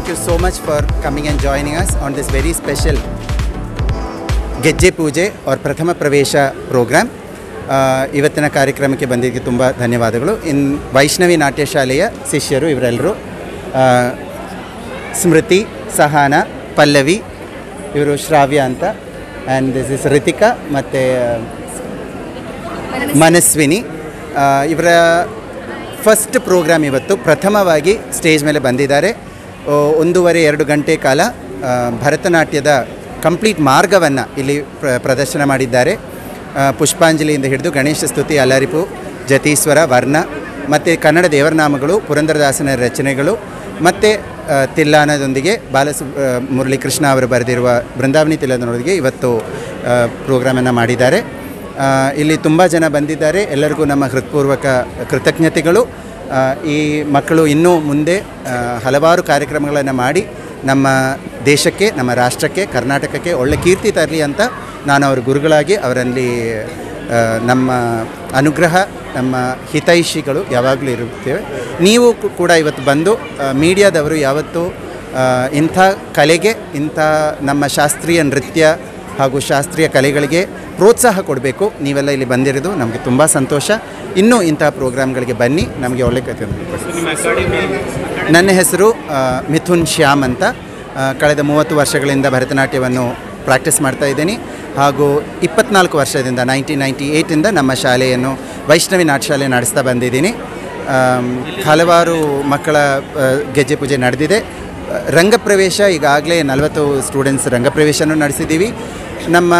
you so much for coming and joining us on this very special ಗೆಜ್ಜೆ ಪೂಜೆ और ಪ್ರಥಮ ಪ್ರವೇಶ ಪ್ರೋಗ್ರಾಮ್ ಇವತ್ತಿನ ಕಾರ್ಯಕ್ರಮಕ್ಕೆ ಬಂದಿದ್ದಕ್ಕೆ ತುಂಬ ಧನ್ಯವಾದಗಳು ಇನ್ ವೈಷ್ಣವಿ ನಾಟ್ಯ ಶಾಲೆಯ ಶಿಷ್ಯರು ಇವರೆಲ್ಲರೂ ಆ, ಸ್ಮೃತಿ ಸಹಾನ ಪಲ್ಲವಿ ಇವರು ಶ್ರಾವ್ಯ ಅಂತ ಆ್ಯಂಡ್ ದಿಸ್ ಇಸ್ ರಿತಿಕಾ ಮತ್ತು ಮನಸ್ವಿನಿ ಆ, ಇವರ ಫಸ್ಟ್ ಪ್ರೋಗ್ರಾಮ್ ಇವತ್ತು ಪ್ರಥಮವಾಗಿ ಸ್ಟೇಜ್ ಮೇಲೆ ಬಂದಿದ್ದಾರೆ ಓ, ಒಂದೂವರೆ ಎರಡು ಗಂಟೆ ಕಾಲ ಆ, ಭರತನಾಟ್ಯದ ಕಂಪ್ಲೀಟ್ ಮಾರ್ಗವನ್ನು ಇಲ್ಲಿ ಪ್ರ ಪ್ರದರ್ಶನ ಮಾಡಿದ್ದಾರೆ ಆ, ಪುಷ್ಪಾಂಜಲಿಯಿಂದ ಹಿಡಿದು ಗಣೇಶ ಸ್ತುತಿ ಅಲಾರಿಪು ಜತೀಶ್ವರ ವರ್ಣ ಮತ್ತು ಕನ್ನಡ ದೇವರನಾಮಗಳು ಪುರಂದರದಾಸನ ರಚನೆಗಳು ಮತ್ತು ತಿಲ್ಲಾನದೊಂದಿಗೆ ಬಾಲಸು ಆ, ಮುರಳೀಕೃಷ್ಣ ಅವರು ಬರೆದಿರುವ ಬೃಂದಾವನಿ ತಿಲ್ಲನದೊಂದಿಗೆ ಇವತ್ತು ಪ್ರೋಗ್ರಾಮನ್ನು ಮಾಡಿದ್ದಾರೆ ಆ, ಇಲ್ಲಿ ತುಂಬ ಜನ ಬಂದಿದ್ದಾರೆ ಎಲ್ಲರಿಗೂ ನಮ್ಮ ಹೃತ್ಪೂರ್ವಕ ಕೃತಜ್ಞತೆಗಳು ಆ, ಈ ಮಕ್ಕಳು ಇನ್ನೂ ಮುಂದೆ ಆ, ಹಲವಾರು ಕಾರ್ಯಕ್ರಮಗಳನ್ನು ಮಾಡಿ ನಮ್ಮ ದೇಶಕ್ಕೆ ನಮ್ಮ ರಾಷ್ಟ್ರಕ್ಕೆ ಕರ್ನಾಟಕಕ್ಕೆ ಒಳ್ಳೆ ಕೀರ್ತಿ ತರಲಿ ಅಂತ ನಾನು ಅವರ ಗುರುಗಳಾಗಿ ಅವರಲ್ಲಿ ಆ, ನಮ್ಮ ಅನುಗ್ರಹ ನಮ್ಮ ಹಿತೈಷಿಗಳು ಯಾವಾಗಲೂ ಇರುತ್ತೇವೆ ನೀವು ಕು- ಕೂಡ ಇವತ್ತು ಬಂದು ಆ, ಮೀಡಿಯಾದವರು ಯಾವತ್ತೂ ಆ, ಇಂಥ ಕಲೆಗೆ ಇಂಥ ನಮ್ಮ ಶಾಸ್ತ್ರೀಯ ನೃತ್ಯ ಹಾಗೂ ಶಾಸ್ತ್ರೀಯ ಕಲೆಗಳಿಗೆ ಪ್ರೋತ್ಸಾಹ ಕೊಡಬೇಕು ನೀವೆಲ್ಲ ಇಲ್ಲಿ ಬಂದಿರೋದು ನಮಗೆ ತುಂಬ ಸಂತೋಷ ಇನ್ನೂ ಇಂಥ ಪ್ರೋಗ್ರಾಮ್ಗಳಿಗೆ ಬನ್ನಿ ನಮಗೆ ಒಳ್ಳೆ ಕಥೆ ನನ್ನ ಹೆಸರು ಆ, ಮಿಥುನ್ ಶ್ಯಾಮ್ ಅಂತ ಆ, ಕಳೆದ ಮೂವತ್ತು ವರ್ಷಗಳಿಂದ ಭರತನಾಟ್ಯವನ್ನು ಪ್ರಾಕ್ಟೀಸ್ ಮಾಡ್ತಾ ಇದ್ದೀನಿ ಹಾಗೂ ಇಪ್ಪತ್ನಾಲ್ಕು ವರ್ಷದಿಂದ ನೈನ್ಟೀನ್ ನೈಂಟಿ ಏಯ್ಟಿಂದ ನಮ್ಮ ಶಾಲೆಯನ್ನು ವೈಷ್ಣವಿ ನಾಟ್ಯ ಶಾಲೆ ನಡೆಸ್ತಾ ಬಂದಿದ್ದೀನಿ ಆಮ್, ಹಲವಾರು ಮಕ್ಕಳ ಆ, ಗೆಜ್ಜೆ ಪೂಜೆ ನಡೆದಿದೆ ಆ, ರಂಗಪ್ರವೇಶ ಈಗಾಗಲೇ ನಲವತ್ತು ಸ್ಟೂಡೆಂಟ್ಸ್ ರಂಗಪ್ರವೇಶನೂ ನಡೆಸಿದ್ದೀವಿ ನಮ್ಮ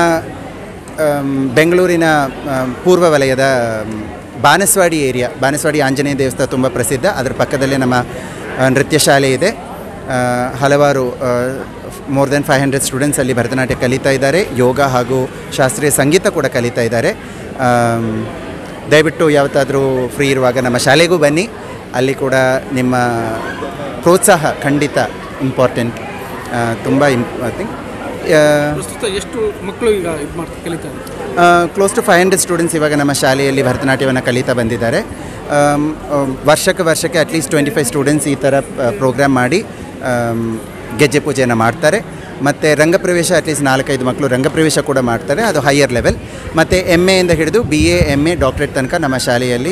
ಆಮ್, ಬೆಂಗಳೂರಿನ ಆಮ್, ಪೂರ್ವ ವಲಯದ ಆಮ್, ಬಾನಸವಾಡಿ ಏರಿಯಾ ಬಾನಸವಾಡಿ ಆಂಜನೇಯ ದೇವಸ್ಥಾನ ತುಂಬ ಪ್ರಸಿದ್ಧ ಅದರ ಪಕ್ಕದಲ್ಲೇ ನಮ್ಮ ಆ, ನೃತ್ಯ ಶಾಲೆ ಇದೆ ಆ, ಹಲವಾರು more than five hundred students ಅಲ್ಲಿ ಭರತನಾಟ್ಯ ಕಲಿತಾ ಇದ್ದಾರೆ ಯೋಗ ಹಾಗೂ ಶಾಸ್ತ್ರೀಯ ಸಂಗೀತ ಕೂಡ ಕಲಿತಾ ಇದ್ದಾರೆ ಆಮ್, ದಯವಿಟ್ಟು ಯಾವತ್ತಾದರೂ ಫ್ರೀ ಇರುವಾಗ ನಮ್ಮ ಶಾಲೆಗೂ ಬನ್ನಿ ಅಲ್ಲಿ ಕೂಡ ನಿಮ್ಮ ಪ್ರೋತ್ಸಾಹ ಖಂಡಿತ ಇಂಪಾರ್ಟೆಂಟ್ ತುಂಬ ಇಂಪ್ ಥಿಂಗ್ ಪ್ರಸ್ತುತ ಎಷ್ಟು ಮಕ್ಕಳು ಈಗ ಇದು ಮಾಡ್ತಾ ಕಲಿತಾ ಇದ್ದಾರೆ close to five hundred students ಇವಾಗ ನಮ್ಮ ಶಾಲೆಯಲ್ಲಿ ಭರತನಾಟ್ಯವನ್ನು ಕಲಿತಾ ಬಂದಿದ್ದಾರೆ ಆಮ್, ಆಮ್, ವರ್ಷಕ್ಕೆ ವರ್ಷಕ್ಕೆ ಅಟ್ಲೀಸ್ಟ್ ಟ್ವೆಂಟಿ ಫೈವ್ ಸ್ಟೂಡೆಂಟ್ಸ್ ಈ ಥರ ಪ್ರೋಗ್ರಾಮ್ ಮಾಡಿ ಆಮ್, ಗೆಜ್ಜೆ ಪೂಜೆಯನ್ನು ಮಾಡ್ತಾರೆ ಮತ್ತು ರಂಗಪ್ರವೇಶ ಅಟ್ಲೀಸ್ಟ್ ನಾಲ್ಕೈದು ಮಕ್ಕಳು ರಂಗಪ್ರವೇಶ ಕೂಡ ಮಾಡ್ತಾರೆ ಅದು ಹೈಯರ್ ಲೆವೆಲ್ ಮತ್ತು ಎಮ್ ಎಯಿಂದ ಹಿಡಿದು B A M A doctorate ತನಕ ನಮ್ಮ ಶಾಲೆಯಲ್ಲಿ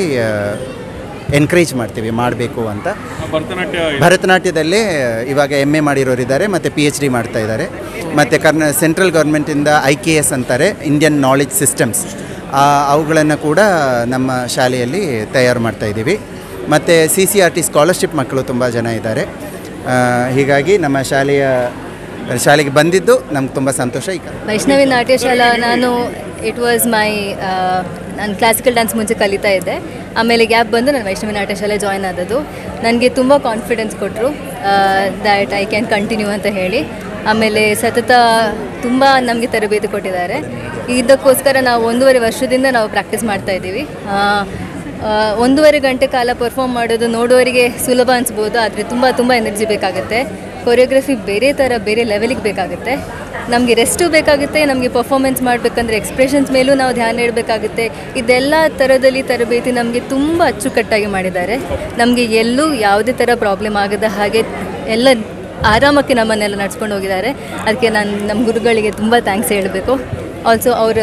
ಎನ್ಕರೇಜ್ ಮಾಡ್ತೀವಿ ಮಾಡಬೇಕು ಅಂತ ಭರತನಾಟ್ಯ ಭರತನಾಟ್ಯದಲ್ಲೇ ಇವಾಗ ಎಮ್ ಎ ಮಾಡಿರೋರಿದ್ದಾರೆ ಮತ್ತು ಪಿ ಎಚ್ ಡಿ ಮಾಡ್ತಾ ಇದ್ದಾರೆ ಮತ್ತು ಕರ್ನ ಸೆಂಟ್ರಲ್ ಗೌರ್ಮೆಂಟಿಂದ ಐ ಕೆ ಎಸ್ ಅಂತಾರೆ ಇಂಡಿಯನ್ ನಾಲೆಜ್ ಸಿಸ್ಟಮ್ಸ್ ಅವುಗಳನ್ನು ಕೂಡ ನಮ್ಮ ಶಾಲೆಯಲ್ಲಿ ತಯಾರು ಮಾಡ್ತಾ ಇದ್ದೀವಿ ಮತ್ತು C C R T scholarship ಮಕ್ಕಳು ತುಂಬ ಜನ ಇದ್ದಾರೆ ಆ, ಹೀಗಾಗಿ ನಮ್ಮ ಶಾಲೆಯ ಶಾಲೆಗೆ ಬಂದಿದ್ದು ನಮ್ಗೆ ತುಂಬ ಸಂತೋಷ ಈ ಕಾರಣ ವೈಷ್ಣವಿ ನಾಟ್ಯಶಾಲಾ ನಾನು ಇಟ್ ವಾಸ್ ಮೈ ನಾನು ಕ್ಲಾಸಿಕಲ್ ಡ್ಯಾನ್ಸ್ ಮುಂಚೆ ಕಲಿತಾ ಇದ್ದೆ ಆಮೇಲೆ ಗ್ಯಾಪ್ ಬಂದು ನಾನು ವೈಷ್ಣವಿ ನಾಟ್ಯಶಾಲೆ ಜಾಯ್ನ್ ಆದದ್ದು ನನಗೆ ತುಂಬ ಕಾನ್ಫಿಡೆನ್ಸ್ ಕೊಟ್ಟರು ದ್ಯಾಟ್ ಐ ಕ್ಯಾನ್ ಕಂಟಿನ್ಯೂ ಅಂತ ಹೇಳಿ ಆಮೇಲೆ ಸತತ ತುಂಬ ನಮಗೆ ತರಬೇತಿ ಕೊಟ್ಟಿದ್ದಾರೆ ಇದಕ್ಕೋಸ್ಕರ ನಾವು ಒಂದೂವರೆ ವರ್ಷದಿಂದ ನಾವು ಪ್ರಾಕ್ಟೀಸ್ ಮಾಡ್ತಾ ಇದ್ದೀವಿ ಆ, ಆ, ಒಂದೂವರೆ ಗಂಟೆ ಕಾಲ ಪರ್ಫಾರ್ಮ್ ಮಾಡೋದು ನೋಡೋರಿಗೆ ಸುಲಭ ಅನಿಸ್ಬೋದು ಆದರೆ ತುಂಬ ತುಂಬ ಎನರ್ಜಿ ಬೇಕಾಗುತ್ತೆ ಕೊರಿಯೋಗ್ರಫಿ ಬೇರೆ ಥರ ಬೇರೆ ಲೆವೆಲಿಗೆ ಬೇಕಾಗುತ್ತೆ ನಮಗೆ ರೆಸ್ಟು ಬೇಕಾಗುತ್ತೆ ನಮಗೆ ಪರ್ಫಾರ್ಮೆನ್ಸ್ ಮಾಡಬೇಕಂದ್ರೆ ಎಕ್ಸ್ಪ್ರೆಷನ್ಸ್ ಮೇಲೂ ನಾವು ಧ್ಯಾನ ಇಡಬೇಕಾಗುತ್ತೆ ಇದೆಲ್ಲ ಥರದಲ್ಲಿ ತರಬೇತಿ ನಮಗೆ ತುಂಬ ಅಚ್ಚುಕಟ್ಟಾಗಿ ಮಾಡಿದ್ದಾರೆ ನಮಗೆ ಎಲ್ಲೂ ಯಾವುದೇ ಥರ ಪ್ರಾಬ್ಲಮ್ ಆಗದ ಹಾಗೆ ಎಲ್ಲ ಆರಾಮಕ್ಕೆ ನಮ್ಮನ್ನೆಲ್ಲ ನಡ್ಸ್ಕೊಂಡು ಹೋಗಿದ್ದಾರೆ ಅದಕ್ಕೆ ನಾನು ನಮ್ಮ ಗುರುಗಳಿಗೆ ತುಂಬ ಥ್ಯಾಂಕ್ಸ್ ಹೇಳಬೇಕು ಆಲ್ಸೋ ಅವರ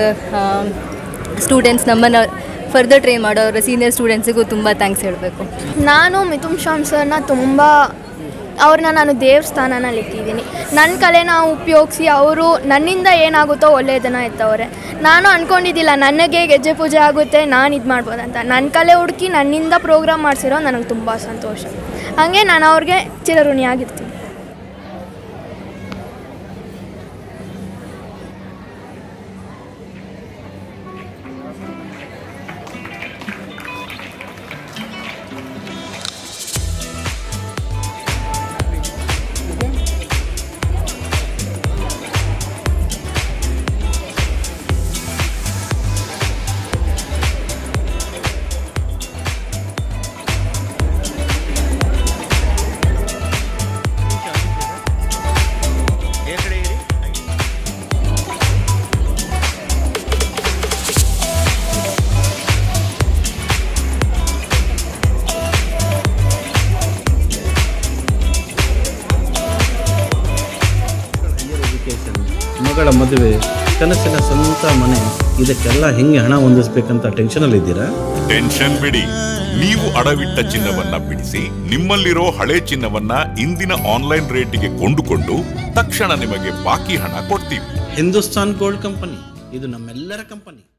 ಸ್ಟೂಡೆಂಟ್ಸ್ ನಮ್ಮನ್ನು ಫರ್ದರ್ ಟ್ರೈನ್ ಮಾಡೋ ಅವರ ಸೀನಿಯರ್ ಸ್ಟೂಡೆಂಟ್ಸಿಗೂ ತುಂಬ ಥ್ಯಾಂಕ್ಸ್ ಹೇಳಬೇಕು ನಾನು ಮಿಥುನ್ ಶ್ಯಾಮ್ ಸರ್ನ ತುಂಬ ಅವ್ರನ್ನ ನಾನು ದೇವಸ್ಥಾನನಲ್ಲಿ ಇಟ್ಟಿದ್ದೀನಿ ನನ್ನ ಕಲೆನ ಉಪಯೋಗಿಸಿ ಅವರು ನನ್ನಿಂದ ಏನಾಗುತ್ತೋ ಒಳ್ಳೆಯದನ್ನು ಎತ್ತವ್ರೆ ನಾನು ಅಂದ್ಕೊಂಡಿದ್ದಿಲ್ಲ ನನಗೆ ಗೆಜ್ಜೆ ಪೂಜೆ ಆಗುತ್ತೆ ನಾನು ಇದು ಮಾಡ್ಬೋದಂತ ನನ್ನ ಕಲೆ ಹುಡುಕಿ ನನ್ನಿಂದ ಪ್ರೋಗ್ರಾಮ್ ಮಾಡಿಸಿರೋ ನನಗೆ ತುಂಬ ಸಂತೋಷ ಹಾಗೆ ನಾನು ಅವ್ರಿಗೆ ಚಿರಋಣಿಯಾಗಿರ್ತೀನಿ ಮಗಳ ಮದುವೆ ಕನಸಿನ ಸ್ವಂತ ಮನೆ ಇದಕ್ಕೆಲ್ಲ ಹೆಂಗೆ ಹಣ ಹೊಂದಿಸ್ಬೇಕಂತ ಟೆನ್ಷನಲ್ಲಿದ್ದೀರಾ ಟೆನ್ಷನ್ ಬಿಡಿ ನೀವು ಅಡವಿಟ್ಟ ಚಿನ್ನವನ್ನ ಬಿಡಿಸಿ ನಿಮ್ಮಲ್ಲಿರೋ ಹಳೆ ಚಿನ್ನವನ್ನ ಇಂದಿನ ಆನ್ಲೈನ್ ರೇಟಿಗೆ ಕೊಂಡುಕೊಂಡು ತಕ್ಷಣ ನಿಮಗೆ ಬಾಕಿ ಹಣ ಕೊಡ್ತೀವಿ ಹಿಂದೂಸ್ತಾನ್ ಗೋಲ್ಡ್ ಕಂಪನಿ ಇದು ನಮ್ಮೆಲ್ಲರ ಕಂಪನಿ